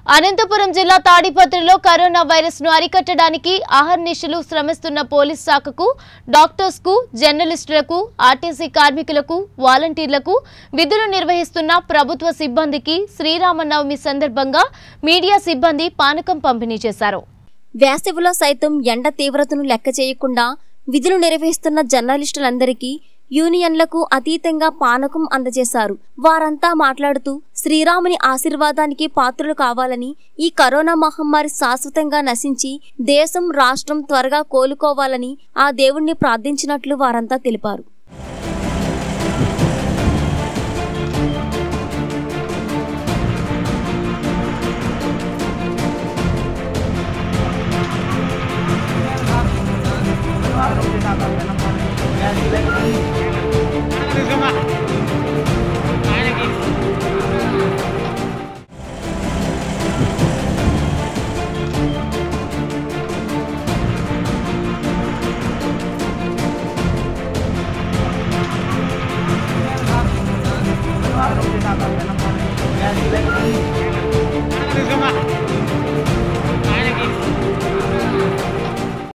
అనంతపురం జిల్లా తాడిపత్రిలో corona virus ను అరికట్టడానికి అహర్నిశలు శ్రమిస్తున్న పోలీస్ శాఖకు డాక్టర్స్ కు జర్నలిస్టులకు ఆర్టీసీ కార్మికులకు వాలంటీర్లకు విధులు నిర్వహిస్తున్న ప్రభుత్వ సిబ్బందికి శ్రీరామనవమి సందర్భంగా మీడియా సిబ్బంది పానకం పంపిణీ చేశారు వేసవిలో సైతం ఎండ తీవ్రతను లెక్క చేయకుండా విధులు నిర్వహిస్తున్న జర్నలిస్టులందరికీ యూనియన్లకు అతీతంగా పానకం అందజేశారు వారంతా మాట్లాడుతూ శ్రీరాముని ఆశీర్వాదానికి పాత్రులు కావాలని ఈ కరోనా మహమ్మారి శాశ్వతంగా నశించి దేశం రాష్ట్రం త్వరగా కోలుకోవాలని ఆ దేవుణ్ణి ప్రార్థించినట్లు వారంతా తెలిపారు